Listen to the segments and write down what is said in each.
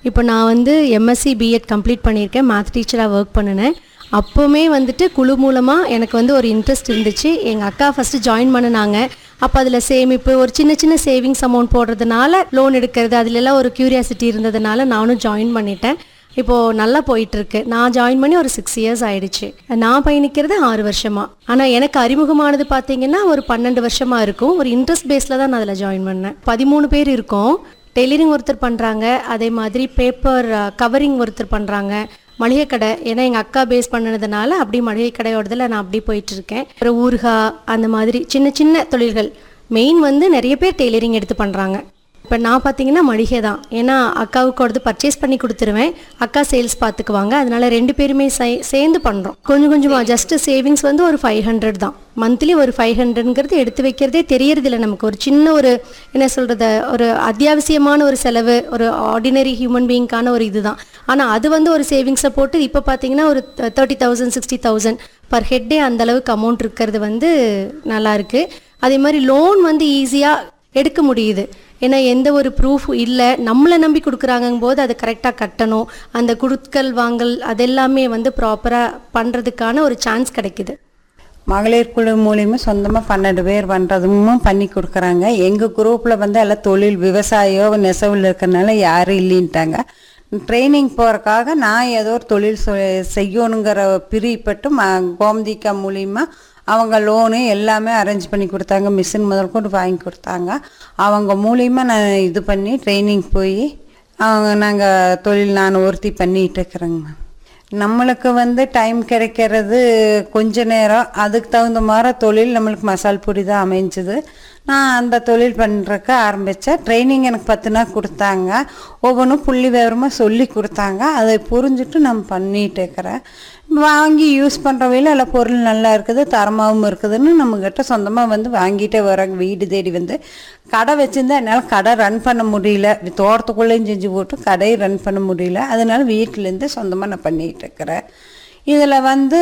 இப்போ நான் வந்து எம்எஸ்சி பிஎட் கம்ப்ளீட் பண்ணியிருக்கேன் மேத் டீச்சராக ஒர்க் பண்ணினேன் அப்போவுமே வந்துட்டு குழு மூலமாக எனக்கு வந்து ஒரு இன்ட்ரெஸ்ட் இருந்துச்சு எங்கள் அக்கா ஃபஸ்ட்டு ஜாயின் பண்ணினாங்க அப்போ அதில் சேமிப்பு ஒரு சின்ன சின்ன சேவிங்ஸ் அமௌண்ட் போடுறதுனால லோன் எடுக்கிறது அதுலெல்லாம் ஒரு க்யூரியாசிட்டி இருந்ததுனால நானும் ஜாயின் பண்ணிட்டேன் இப்போது நல்லா போயிட்டு இருக்கு நான் ஜாயின் பண்ணி ஒரு சிக்ஸ் இயர்ஸ் ஆயிடுச்சு நான் பயணிக்கிறது ஆறு வருஷமா ஆனால் எனக்கு அறிமுகமானது பார்த்தீங்கன்னா ஒரு பன்னெண்டு வருஷமா இருக்கும் ஒரு இன்ட்ரெஸ்ட் பேஸில் தான் நான் அதில் ஜாயின் பண்ணேன் பதிமூணு பேர் இருக்கோம் டெய்லரிங் ஒருத்தர் பண்ணுறாங்க அதே மாதிரி பேப்பர் கவரிங் ஒருத்தர் பண்ணுறாங்க மளிகை கடை ஏன்னா எங்கள் அக்கா பேஸ் பண்ணதுனால அப்படி மளிகை கடையோடதில் நான் அப்படி போயிட்டு இருக்கேன் அப்புறம் ஊறுகாய் அந்த மாதிரி சின்ன சின்ன தொழில்கள் மெயின் வந்து நிறைய பேர் டெய்லரிங் எடுத்து பண்ணுறாங்க இப்போ நான் பார்த்தீங்கன்னா மளிகை தான் ஏன்னா அக்காவுக்கு கொடுத்து பர்ச்சேஸ் பண்ணி கொடுத்துருவேன் அக்கா சேல்ஸ் பார்த்துக்குவாங்க அதனால ரெண்டு பேருமே சே சேர்ந்து பண்ணுறோம் கொஞ்சம் கொஞ்சமாக ஜஸ்ட் சேவிங்ஸ் வந்து ஒரு ஃபைவ் ஹண்ட்ரட் தான் மந்த்லி ஒரு ஃபைவ் ஹண்ட்ரட்ங்கிறது எடுத்து வைக்கிறதே தெரியறதில்ல நமக்கு ஒரு சின்ன ஒரு என்ன சொல்கிறது ஒரு அத்தியாவசியமான ஒரு செலவு ஒரு ஆர்டினரி ஹியூமன் பீயிங்கான ஒரு இதுதான் ஆனால் அது வந்து ஒரு சேவிங்ஸை போட்டு இப்போ பார்த்தீங்கன்னா ஒரு thirty thousand sixty thousand per ஹெட்டே அந்த அளவுக்கு அமௌண்ட் இருக்கிறது வந்து நல்லா இருக்கு அதே மாதிரி லோன் வந்து ஈஸியாக எடுக்க முடியுது ஏன்னா எந்த ஒரு ப்ரூஃப் இல்லை நம்மளை நம்பி கொடுக்குறாங்கும் போது அதை கரெக்டாக கட்டணும் அந்த குடுக்கல் வாங்கல் அதெல்லாமே வந்து ப்ராப்பராக பண்ணுறதுக்கான ஒரு சான்ஸ் கிடைக்குது மகளிர் குழு மூலியமாக சொந்தமாக பன்னெண்டு பேர் பண்ணுறதும் பண்ணி கொடுக்குறாங்க எங்கள் குரூப்பில் வந்து எல்லாம் தொழில் விவசாயம் நெசவில் இருக்கிறனால யாரும் இல்லைன்ட்டாங்க ட்ரைனிங் போகிறக்காக நான் ஏதோ ஒரு தொழில் சொ- செய்யணுங்கிற பிரியப்பட்டு ம கோமதிக்கா மூலியமா அவங்க லோனு எல்லாமே அரேஞ்ச் பண்ணி கொடுத்தாங்க மிஷின் முதல் கொண்டு வாங்கி கொடுத்தாங்க அவங்க மூலியமா நான் இது பண்ணி ட்ரைனிங் போய் அவங்க நாங்கள் தொழில் நான் ஒருத்தி பண்ணிகிட்டு இருக்கிறேங்க நம்மளுக்கு வந்து டைம் கிடைக்கிறது கொஞ்ச நேரம் அதுக்கு தகுந்த மாதிரி தொழில் நம்மளுக்கு மசால் பொடி தான் அமைஞ்சுது நான் அந்த தொழில் பண்ணுறக்கு ஆரம்பித்தேன் ட்ரைனிங் எனக்கு பத்து நாள் கொடுத்தாங்க ஒவ்வொன்றும் புள்ளி விவரமாக சொல்லி கொடுத்தாங்க அதை புரிஞ்சுட்டு நான் பண்ணிட்டு இருக்கிறேன் வாங்கி யூஸ் பண்ணுறவையில் எல்லாம் பொருள் நல்லா இருக்குது தரமாகவும் இருக்குதுன்னு நம்மக்கிட்ட சொந்தமாக வந்து வாங்கிட்டே வராங்க வீடு தேடி வந்து கடை வச்சுருந்தா என்னால் கடை ரன் பண்ண முடியல தோட்டத்துக்குள்ளேயும் செஞ்சு போட்டு கடையை ரன் பண்ண முடியல அதனால வீட்டிலேருந்து சொந்தமாக நான் பண்ணிகிட்டு இருக்கிறேன் இதில் வந்து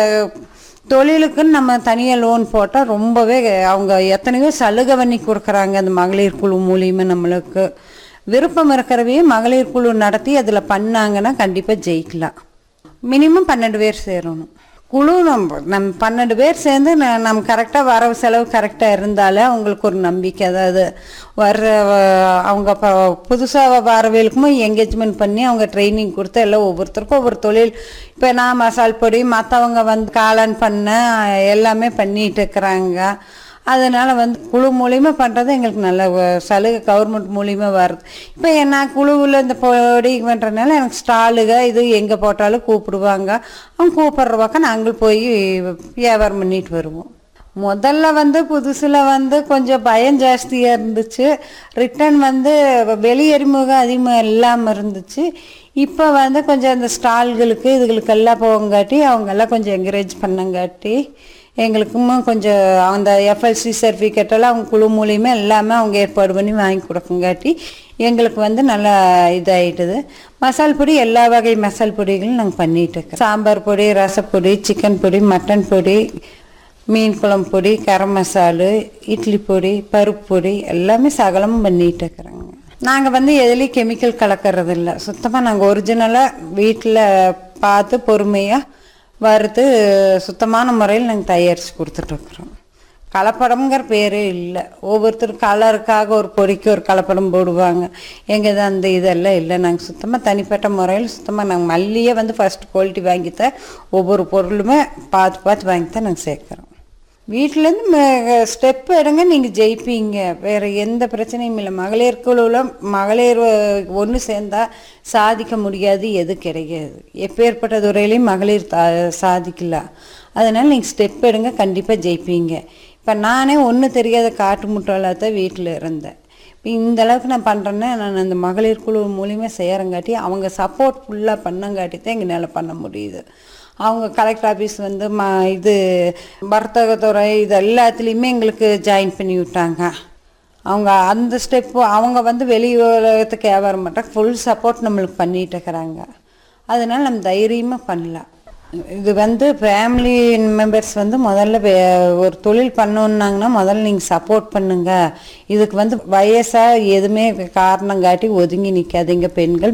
தொழிலுக்குன்னு நம்ம தனியாக லோன் போட்டால் ரொம்பவே அவங்க எத்தனையோ சலுகை பண்ணி கொடுக்குறாங்க அந்த மகளிர் குழு மூலியமாக நம்மளுக்கு விருப்பம் இருக்கிறவையும் மகளிர் குழு நடத்தி அதில் பண்ணாங்கன்னா கண்டிப்பாக ஜெயிக்கலாம் மினிமம் பன்னெண்டு பேர் சேரணும் குழு நம்ம நம்ம பன்னெண்டு பேர் சேர்ந்து ந- நம்ம கரெக்டாக வரவு செலவு கரெக்டாக இருந்தாலே அவங்களுக்கு ஒரு நம்பிக்கை அதாவது வர்ற வ- அவங்க இப்போ புதுசாக வரவேலுக்குமே என்கேஜ்மெண்ட் பண்ணி அவங்க ட்ரைனிங் கொடுத்து எல்லாம் ஒவ்வொருத்தருக்கும் ஒவ்வொரு தொழில் இப்போ நான் மசால் பொடி மற்றவங்க வந்து காளான் பண்ண எல்லாமே பண்ணிட்டு இருக்கிறாங்க அதனால் வந்து குழு மூலியமா பண்ணுறது எங்களுக்கு நல்ல வ- சலுகை கவர்மெண்ட் மூலியமா வருது இப்போ நான் குழுவில் இந்த பொடி பண்ணுறதுனால எனக்கு ஸ்டாலுக இது எங்கே போட்டாலும் கூப்பிடுவாங்க அவங்க கூப்பிட்ற பக்கம் நாங்கள் போய் வியாபாரம் பண்ணிட்டு வருவோம் முதல்ல வந்து புதுசில் வந்து கொஞ்சம் பயம் ஜாஸ்தியாக இருந்துச்சு ரிட்டர்ன் வந்து வெளியறிமுகம் அதிகமாக இல்லாமல் இருந்துச்சு இப்போ வந்து கொஞ்சம் அந்த ஸ்டால்களுக்கு இதுகளுக்கெல்லாம் போகங்காட்டி அவங்கெல்லாம் கொஞ்சம் என்கரேஜ் பண்ணங்காட்டி எங்களுக்கும் கொஞ்சம் அந்த எஃப்எல்சி சர்டிஃபிகேட் எல்லாம் அவங்க குழு மூலியமா எல்லாமே அவங்க ஏற்பாடு பண்ணி வாங்கி கொடுக்குங்காட்டி எங்களுக்கு வந்து நல்லா இதாயிட்டுது மசால் பொடி எல்லா வகை மசால் பொடிகளும் நாங்கள் பண்ணிட்டு இருக்கோம் சாம்பார் பொடி ரசப்பொடி சிக்கன் பொடி மட்டன் பொடி மீன் குழம்பு பொடி கரம் மசாலு இட்லி பொடி பருப்பு பொடி எல்லாமே சகலமும் பண்ணிட்டு இருக்கிறோங்க நாங்கள் வந்து எதுலேயும் கெமிக்கல் கலக்கிறது இல்லை சுத்தமாக நாங்கள் ஒரிஜினலாக வீட்டில் பார்த்து பொறுமையாக வறுத்து சுத்தமான முறையில் நாங்கள் தயாரித்து கொடுத்துட்ருக்குறோம் கலப்படம்ங்கிற பேரே இல்லை ஒவ்வொருத்தர் கலருக்காக ஒரு பொடிக்கு ஒரு கலப்படம் போடுவாங்க எங்கள் அந்த இதெல்லாம் இல்லை நாங்கள் சுத்தமாக தனிப்பட்ட முறையில் சுத்தமாக நாங்கள் மல்லியே வந்து ஃபஸ்ட் குவாலிட்டி வாங்கித்தான் ஒவ்வொரு பொருளுமே பார்த்து பார்த்து வாங்கித்தான் நாங்கள் சேர்க்குறோம் வீட்டிலேருந்து ஸ்டெப் எடுங்க நீங்கள் ஜெயிப்பீங்க வேறு எந்த பிரச்சனையும் இல்லை மகளிர் குழுவில் மகளிர் ஒன்று சேர்ந்தா சாதிக்க முடியாது எது கிடையாது எப்பேற்பட்ட துறையிலையும் மகளிர் தா சாதிக்கலாம் அதனால் நீங்கள் ஸ்டெப் எடுங்க கண்டிப்பாக ஜெயிப்பீங்க இப்போ நானே ஒன்றும் தெரியாத காட்டு முட்டாளாக தான் வீட்டில் இருந்தேன் இப்போ இந்த அளவுக்கு நான் பண்ணுறேன்னா நான் அந்த மகளிர் குழு மூலியமாக செய்கிறங்காட்டி அவங்க சப்போர்ட் ஃபுல்லாக பண்ணங்காட்டி தான் எங்களால் பண்ண முடியுது அவங்க கலெக்டர் ஆஃபீஸ் வந்து ம இது வர்த்தகத்துறை இது எல்லாத்துலேயுமே எங்களுக்கு ஜாயின் பண்ணி விட்டாங்க அவங்க அந்த ஸ்டெப்பு அவங்க வந்து வெளி உலகத்துக்கு வியாபாரம் பண்ணுறாங்க ஃபுல் சப்போர்ட் நம்மளுக்கு பண்ணிட்டு இருக்கிறாங்க அதனால நம்ம தைரியமாக பண்ணலாம் இது வந்து ஃபேமிலி மெம்பர்ஸ் வந்து முதல்ல வே- ஒரு தொழில் பண்ணணுன்னாங்கன்னா முதல்ல நீங்கள் சப்போர்ட் பண்ணுங்க இதுக்கு வந்து வயசாக எதுவுமே காரணம் காட்டி ஒதுங்கி நிற்காதீங்க பெண்கள்